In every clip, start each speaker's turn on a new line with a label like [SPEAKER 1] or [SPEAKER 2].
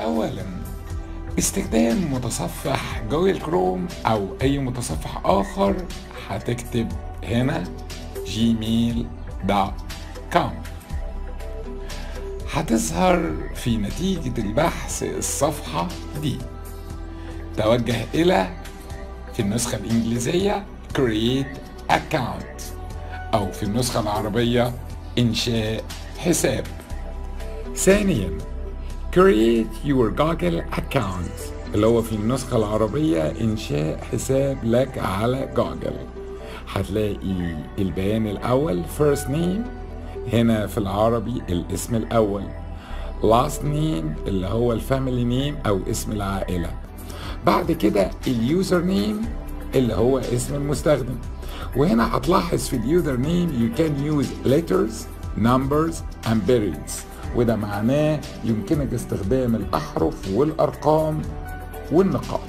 [SPEAKER 1] أولا باستخدام متصفح جوجل كروم أو أي متصفح آخر هتكتب هنا جيميل دوت كوم هتظهر في نتيجة البحث الصفحة دي توجه إلى في النسخة الإنجليزية create account أو في النسخة العربية إنشاء حساب ثانيا create your Google account اللي هو في النسخة العربية إنشاء حساب لك على جوجل هتلاقي البيان الأول first name هنا في العربي الاسم الأول last name اللي هو الفاميلي نيم أو اسم العائلة بعد كده اليوزر نيم اللي هو اسم المستخدم وهنا هتلاحظ في اليوزر نيم you can use letters numbers and periods وده معناه يمكنك استخدام الأحرف والأرقام والنقاط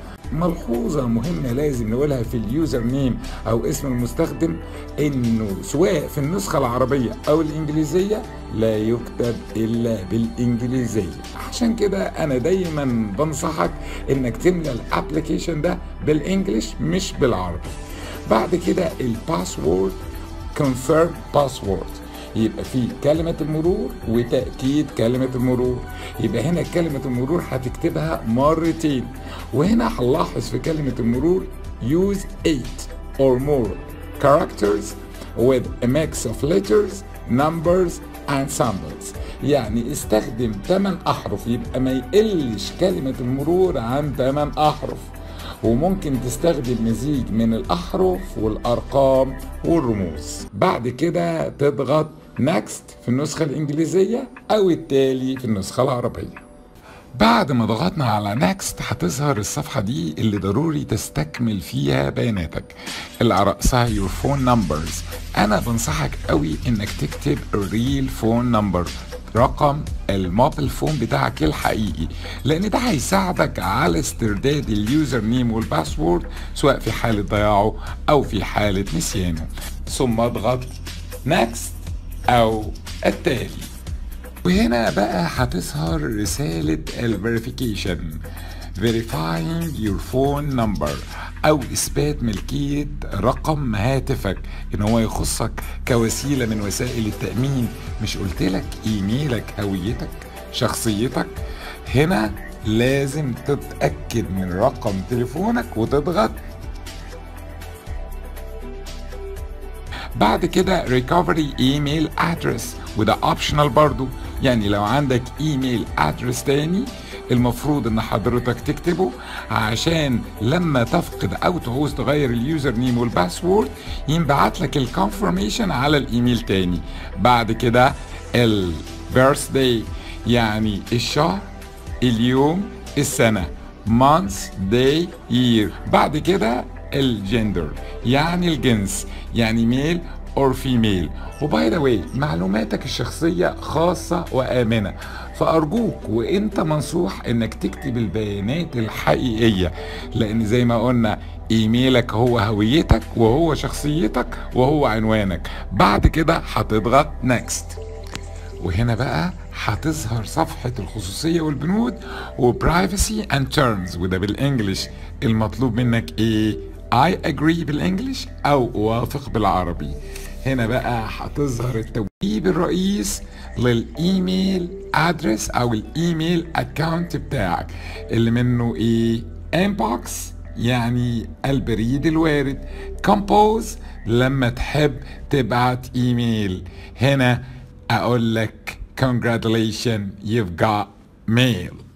[SPEAKER 1] ملحوظة مهمة لازم نقولها في اليوزر نيم أو اسم المستخدم إنه سواء في النسخة العربية أو الإنجليزية لا يكتب إلا بالإنجليزية عشان كده أنا دايما بنصحك إنك تملى الأبليكيشن ده بالإنجليش مش بالعربي بعد كده الباسورد confirm باسورد يبقى في كلمة المرور وتأكيد كلمة المرور يبقى هنا كلمة المرور هتكتبها مرتين وهنا هنلاحظ في كلمة المرور use eight or more characters with a mix of letters, numbers and symbols يعني استخدم 8 أحرف يبقى ما يقلش كلمة المرور عن 8 أحرف وممكن تستخدم مزيج من الأحرف والأرقام والرموز بعد كده تضغط next في النسخة الإنجليزية أو التالي في النسخة العربية بعد ما ضغطنا على next هتظهر الصفحة دي اللي ضروري تستكمل فيها بياناتك اللي على رأسها your phone numbers أنا بنصحك قوي إنك تكتب real phone number رقم الموبيل فون بتاعك الحقيقي لان ده هيساعدك على استرداد اليوزر نيم والباسورد سواء في حالة ضياعه او في حالة نسيانه ثم اضغط next او التالي وهنا بقى هتظهر رسالة الفيريفيكيشن verifying your phone number او اثبات ملكيه رقم هاتفك ان هو يخصك كوسيله من وسائل التامين مش قلت لك ايميلك هويتك شخصيتك هنا لازم تتاكد من رقم تليفونك وتضغط بعد كده ريكفري ايميل ادرس وده اوبشنال برضو يعني لو عندك ايميل ادرس تاني المفروض ان حضرتك تكتبه عشان لما تفقد او تعوز تغير اليوزر نيم والباسورد ينبعت لك الكونفرميشن على الايميل تاني بعد كده البيرث داي يعني الشهر اليوم السنه month day year بعد كده الجندر يعني الجنس يعني ميل اور فيميل وباي ذا واي معلوماتك الشخصيه خاصه وامنه فارجوك وانت منصوح انك تكتب البيانات الحقيقيه لان زي ما قلنا ايميلك هو هويتك وهو شخصيتك وهو عنوانك بعد كده هتضغط نيكست وهنا بقى هتظهر صفحة الخصوصية والبنود وبرايفسي اند تيرمز وده بالانجلش المطلوب منك ايه I agree بالانجلش او اوافق بالعربي هنا بقى هتظهر التوجيه الرئيس للايميل ادرس او الايميل اكاونت بتاعك اللي منه ايه inbox يعني البريد الوارد compose لما تحب تبعت ايميل هنا اقول لك congratulations you've got mail